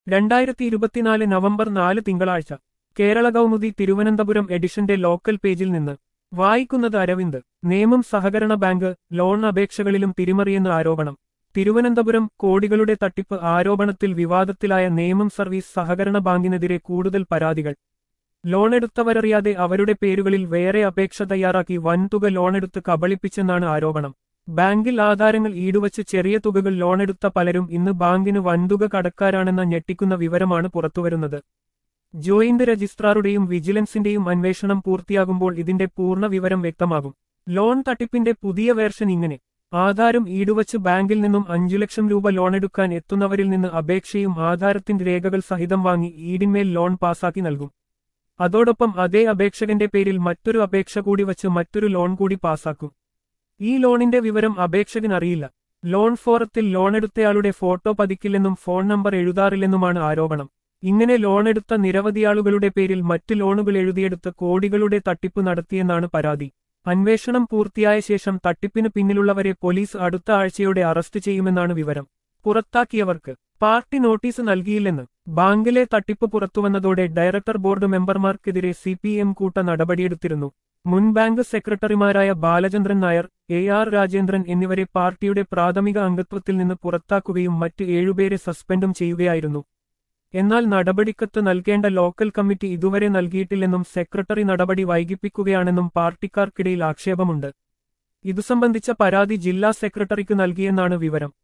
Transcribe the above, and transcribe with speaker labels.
Speaker 1: രണ്ടായിരത്തി ഇരുപത്തിനാല് നവംബർ നാല് തിങ്കളാഴ്ച കേരള കൗമുദി തിരുവനന്തപുരം എഡിഷന്റെ ലോക്കൽ പേജിൽ നിന്ന് വായിക്കുന്നത് അരവിന്ദ് നിയമം സഹകരണ ബാങ്ക് ലോൺ അപേക്ഷകളിലും തിരിമറിയെന്ന് ആരോപണം തിരുവനന്തപുരം കോടികളുടെ തട്ടിപ്പ് ആരോപണത്തിൽ വിവാദത്തിലായ നിയമം സർവീസ് സഹകരണ ബാങ്കിനെതിരെ കൂടുതൽ പരാതികൾ ലോണെടുത്തവരറിയാതെ അവരുടെ പേരുകളിൽ വേറെ അപേക്ഷ തയ്യാറാക്കി വൻതുക ലോണെടുത്ത് കബളിപ്പിച്ചെന്നാണ് ആരോപണം ബാങ്കിൽ ആധാരങ്ങൾ ഈടുവച്ച് ചെറിയ തുകകൾ ലോണെടുത്ത പലരും ഇന്ന് ബാങ്കിന് വൻതുക കടക്കാരാണെന്ന ഞെട്ടിക്കുന്ന വിവരമാണ് പുറത്തുവരുന്നത് ജോയിന്റ് രജിസ്ട്രാറുടെയും വിജിലൻസിന്റെയും അന്വേഷണം പൂർത്തിയാകുമ്പോൾ ഇതിന്റെ പൂർണ്ണ വിവരം വ്യക്തമാകും ലോൺ തട്ടിപ്പിന്റെ പുതിയ വേർഷൻ ഇങ്ങനെ ആധാരം ഈടുവച്ച് ബാങ്കിൽ നിന്നും അഞ്ചു ലക്ഷം രൂപ ലോണെടുക്കാൻ എത്തുന്നവരിൽ നിന്ന് അപേക്ഷയും ആധാരത്തിന്റെ രേഖകൾ സഹിതം വാങ്ങി ഈടിന്മേൽ ലോൺ പാസാക്കി നൽകും അതോടൊപ്പം അതേ അപേക്ഷകന്റെ പേരിൽ മറ്റൊരു അപേക്ഷ കൂടി വച്ച് മറ്റൊരു ലോൺ കൂടി പാസാക്കും ഈ ലോണിന്റെ വിവരം അപേക്ഷകൻ അറിയില്ല ലോൺ ഫോറത്തിൽ ലോണെടുത്തയാളുടെ ഫോട്ടോ പതിക്കില്ലെന്നും ഫോൺ നമ്പർ എഴുതാറില്ലെന്നുമാണ് ആരോപണം ഇങ്ങനെ ലോണെടുത്ത നിരവധിയാളുകളുടെ പേരിൽ മറ്റ് ലോണുകൾ എഴുതിയെടുത്ത് കോടികളുടെ തട്ടിപ്പ് നടത്തിയെന്നാണ് പരാതി അന്വേഷണം പൂർത്തിയായ ശേഷം തട്ടിപ്പിന് പിന്നിലുള്ളവരെ പോലീസ് അടുത്ത ആഴ്ചയോടെ അറസ്റ്റ് ചെയ്യുമെന്നാണ് വിവരം പുറത്താക്കിയവർക്ക് പാർട്ടി നോട്ടീസ് നൽകിയില്ലെന്ന് ബാങ്കിലെ തട്ടിപ്പ് പുറത്തുവന്നതോടെ ഡയറക്ടർ ബോർഡ് മെമ്പർമാർക്കെതിരെ സി പി എം കൂട്ട നടപടിയെടുത്തിരുന്നു മുൻ ബാങ്ക് സെക്രട്ടറിമാരായ ബാലചന്ദ്രൻ നായർ എ ആർ രാജേന്ദ്രൻ എന്നിവരെ പാർട്ടിയുടെ പ്രാഥമിക അംഗത്വത്തിൽ നിന്ന് പുറത്താക്കുകയും മറ്റ് ഏഴുപേരെ സസ്പെൻഡും ചെയ്യുകയായിരുന്നു എന്നാൽ നടപടിക്കത്ത് നൽകേണ്ട ലോക്കൽ കമ്മിറ്റി ഇതുവരെ നൽകിയിട്ടില്ലെന്നും സെക്രട്ടറി നടപടി വൈകിപ്പിക്കുകയാണെന്നും പാർട്ടിക്കാർക്കിടയിൽ ആക്ഷേപമുണ്ട് ഇതു സംബന്ധിച്ച പരാതി ജില്ലാ സെക്രട്ടറിക്ക് നൽകിയെന്നാണ് വിവരം